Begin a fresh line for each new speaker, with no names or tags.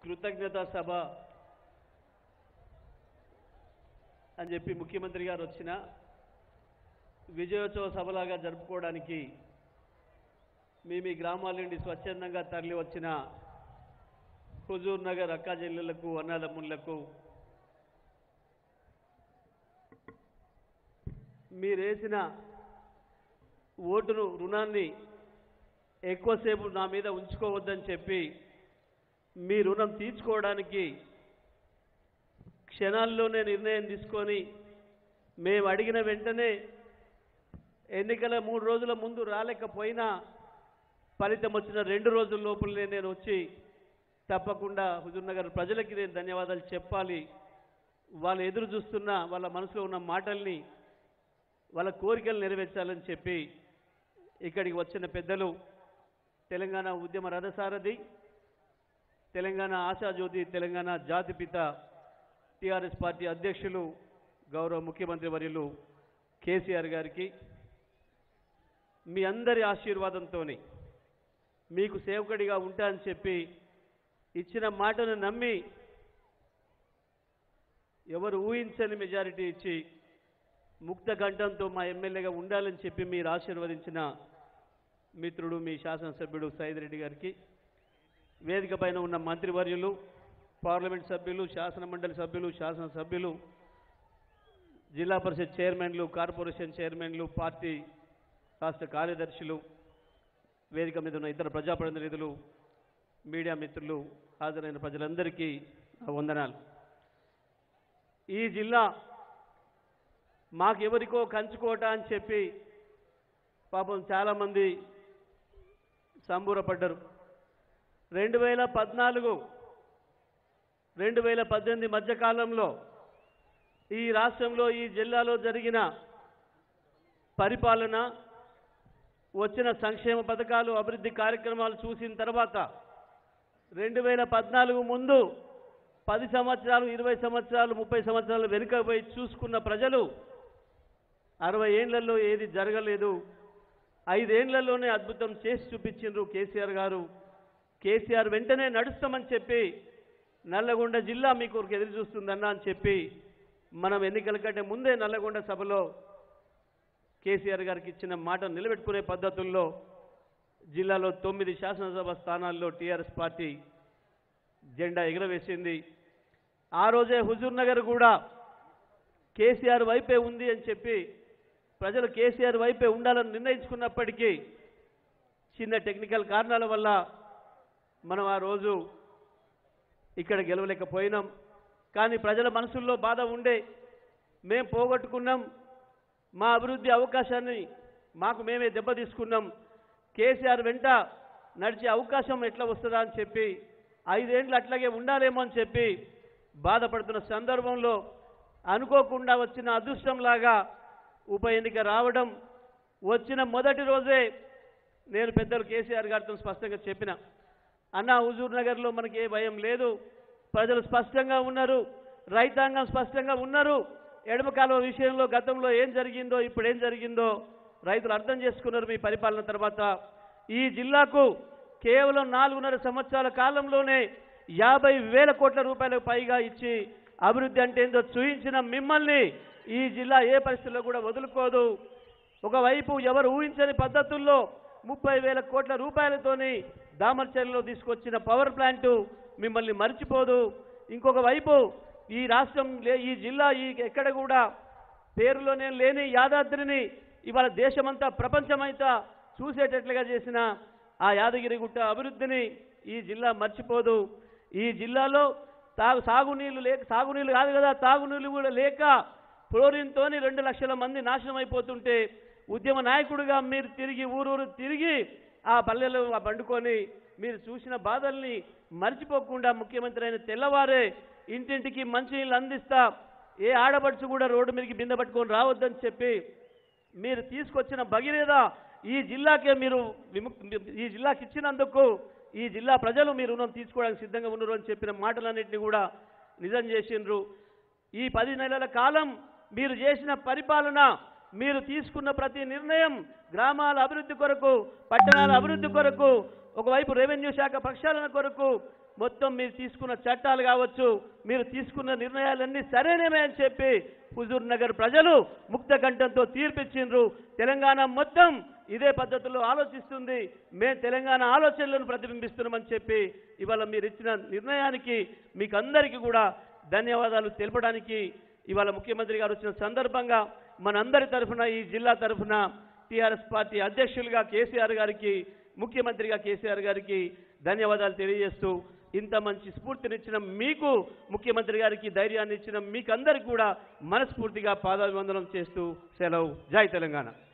కృతజ్ఞతా సభ అని చెప్పి ముఖ్యమంత్రి గారు వచ్చిన విజయోత్సవ సభలాగా జరుపుకోవడానికి మీ మీ గ్రామాల నుండి స్వచ్ఛందంగా తరలి వచ్చిన హుజూర్ నగర్ అక్కా చెల్లెళ్లకు అన్నదమ్ముళ్లకు మీరేసిన ఓటును రుణాన్ని ఎక్కువసేపు నా మీద ఉంచుకోవద్దని చెప్పి మీ రుణం తీర్చుకోవడానికి క్షణాల్లోనే నిర్ణయం తీసుకొని మేము అడిగిన వెంటనే ఎన్నికల మూడు రోజుల ముందు రాలేకపోయినా ఫలితం వచ్చిన రెండు రోజుల లోపలనే నేను వచ్చి తప్పకుండా హుజూర్నగర్ ప్రజలకి నేను ధన్యవాదాలు చెప్పాలి వాళ్ళు ఎదురు చూస్తున్న వాళ్ళ మనసులో ఉన్న మాటల్ని వాళ్ళ కోరికలు నెరవేర్చాలని చెప్పి ఇక్కడికి వచ్చిన పెద్దలు తెలంగాణ ఉద్యమ రథసారథి తెలంగాణ ఆశాజ్యోతి తెలంగాణ జాతిపిత టిఆర్ఎస్ పార్టీ అధ్యక్షులు గౌరవ ముఖ్యమంత్రి వర్యులు కేసీఆర్ గారికి మీ అందరి ఆశీర్వాదంతో మీకు సేవకుడిగా ఉంటా అని చెప్పి ఇచ్చిన మాటను నమ్మి ఎవరు ఊహించని మెజారిటీ ఇచ్చి ముక్త కంఠంతో మా ఎమ్మెల్యేగా ఉండాలని చెప్పి మీరు ఆశీర్వదించిన మిత్రుడు మీ శాసనసభ్యుడు సైద్ రెడ్డి గారికి వేదిక పైన ఉన్న మంత్రివర్యులు పార్లమెంట్ సభ్యులు శాసన మండలి సభ్యులు శాసనసభ్యులు జిల్లా పరిషత్ చైర్మన్లు కార్పొరేషన్ చైర్మన్లు పార్టీ రాష్ట్ర కార్యదర్శులు వేదిక మీద ఉన్న ఇతర ప్రజాప్రతినిధులు మీడియా మిత్రులు హాజరైన ప్రజలందరికీ నా వందనాలు ఈ జిల్లా మాకెవరికో కంచుకోట అని చెప్పి పాపం చాలామంది సంబూరపడ్డరు రెండు వేల పద్నాలుగు రెండు వేల పద్దెనిమిది మధ్యకాలంలో ఈ రాష్ట్రంలో ఈ జిల్లాలో జరిగిన పరిపాలన వచ్చిన సంక్షేమ పథకాలు అభివృద్ధి కార్యక్రమాలు చూసిన తర్వాత రెండు వేల పద్నాలుగు ముందు పది సంవత్సరాలు ఇరవై సంవత్సరాలు ముప్పై సంవత్సరాలు వెనుక పోయి చూసుకున్న ప్రజలు అరవై ఏండ్లలో ఏది జరగలేదు ఐదేండ్లలోనే అద్భుతం చేసి చూపించిండ్రు కేసీఆర్ గారు కేసీఆర్ వెంటనే నడుస్తామని చెప్పి నల్లగొండ జిల్లా మీకు ఎదురు చూస్తుందన్నా అని చెప్పి మనం ఎన్నికల కంటే ముందే నల్లగొండ సభలో కేసీఆర్ గారికి ఇచ్చిన మాట నిలబెట్టుకునే పద్ధతుల్లో జిల్లాలో తొమ్మిది శాసనసభ స్థానాల్లో టీఆర్ఎస్ పార్టీ జెండా ఎగురవేసింది ఆ రోజే హుజూర్ నగర్ కూడా కేసీఆర్ వైపే ఉంది అని చెప్పి ప్రజలు కేసీఆర్ వైపే ఉండాలని నిర్ణయించుకున్నప్పటికీ చిన్న టెక్నికల్ కారణాల వల్ల మనం ఆ రోజు ఇక్కడ గెలవలేకపోయినాం కానీ ప్రజల మనసుల్లో బాధ ఉండే మేం పోగొట్టుకున్నాం మా అభివృద్ధి అవకాశాన్ని మాకు మేమే దెబ్బ తీసుకున్నాం కేసీఆర్ వెంట నడిచే అవకాశం ఎట్లా వస్తుందా అని చెప్పి ఐదేండ్లు అట్లాగే ఉండాలేమో అని చెప్పి బాధపడుతున్న సందర్భంలో అనుకోకుండా వచ్చిన అదృష్టంలాగా ఉప ఎన్నిక రావడం వచ్చిన మొదటి రోజే నేను పెద్దలు కేసీఆర్ గారితో స్పష్టంగా చెప్పిన అన్న హుజూర్ నగర్లో మనకి ఏ భయం లేదు ప్రజలు స్పష్టంగా ఉన్నారు రైతాంగం స్పష్టంగా ఉన్నారు ఎడమ కాలువ విషయంలో గతంలో ఏం జరిగిందో ఇప్పుడు ఏం జరిగిందో రైతులు అర్థం చేసుకున్నారు మీ పరిపాలన తర్వాత ఈ జిల్లాకు కేవలం నాలుగున్నర సంవత్సరాల కాలంలోనే యాభై వేల కోట్ల రూపాయలకు పైగా ఇచ్చి అభివృద్ధి అంటే ఏందో చూయించిన మిమ్మల్ని ఈ జిల్లా ఏ పరిస్థితుల్లో కూడా వదులుకోదు ఒకవైపు ఎవరు ఊహించని పద్ధతుల్లో ముప్పై వేల కోట్ల రూపాయలతోని దామర్చర్లలో తీసుకొచ్చిన పవర్ ప్లాంటు మిమ్మల్ని మర్చిపోదు ఇంకొక వైపు ఈ రాష్ట్రం లే- ఈ జిల్లా ఈ ఎక్కడ కూడా పేరులోనే లేని యాదాద్రిని ఇవాళ దేశమంతా ప్రపంచమంతా చూసేటట్లుగా చేసిన ఆ యాదగిరిగుట్ట అభివృద్ధిని ఈ జిల్లా మర్చిపోదు ఈ జిల్లాలో తాగు సాగునీళ్లు లేక సాగునీళ్లు కాదు కదా తాగునీళ్లు కూడా లేక ఫ్లోరిన్తోని రెండు లక్షల మంది నాశనం అయిపోతుంటే ఉద్యమ నాయకుడిగా మీరు తిరిగి ఊరూరు తిరిగి ఆ పల్లెలు ఆ పండుకొని మీరు చూసిన బాధల్ని మర్చిపోకుండా ముఖ్యమంత్రి అయిన తెల్లవారే ఇంటింటికి మంచినీళ్ళు అందిస్తా ఏ ఆడపడుచు కూడా రోడ్డు మీదకి బిందె పట్టుకొని రావద్దని చెప్పి మీరు తీసుకొచ్చిన భగీరథ ఈ జిల్లాకే మీరు విముక్ ఈ జిల్లాకి ఇచ్చినందుకు ఈ జిల్లా ప్రజలు మీ రుణం తీసుకోవడానికి సిద్ధంగా ఉన్నారు అని చెప్పిన మాటలన్నింటినీ కూడా నిజం చేసిండ్రు ఈ పది నెలల కాలం మీరు చేసిన పరిపాలన మీరు తీసుకున్న ప్రతి నిర్ణయం గ్రామాల అభివృద్ధి కొరకు పట్టణాల అభివృద్ధి కొరకు ఒకవైపు రెవెన్యూ శాఖ ప్రక్షాళన కొరకు మొత్తం మీరు తీసుకున్న చట్టాలు కావచ్చు మీరు తీసుకున్న నిర్ణయాలన్నీ సరైనవే అని చెప్పి హుజూర్ నగర్ ప్రజలు ముక్త కంఠంతో తీర్పిచ్చిండ్రు తెలంగాణ మొత్తం ఇదే పద్ధతిలో ఆలోచిస్తుంది మేము తెలంగాణ ఆలోచనలను ప్రతిబింబిస్తున్నామని చెప్పి ఇవాళ మీరు ఇచ్చిన నిర్ణయానికి మీకు అందరికీ కూడా ధన్యవాదాలు తెలపడానికి ఇవాళ ముఖ్యమంత్రి గారు వచ్చిన సందర్భంగా మనందరి తరఫున ఈ జిల్లా తరఫున టీఆర్ఎస్ పార్టీ అధ్యక్షులుగా కేసీఆర్ గారికి ముఖ్యమంత్రిగా కేసీఆర్ గారికి ధన్యవాదాలు తెలియజేస్తూ ఇంత మంచి స్ఫూర్తినిచ్చిన మీకు ముఖ్యమంత్రి గారికి ధైర్యాన్ని ఇచ్చిన మీకందరికి కూడా మనస్ఫూర్తిగా పాదాభివందనం చేస్తూ సెలవు జై తెలంగాణ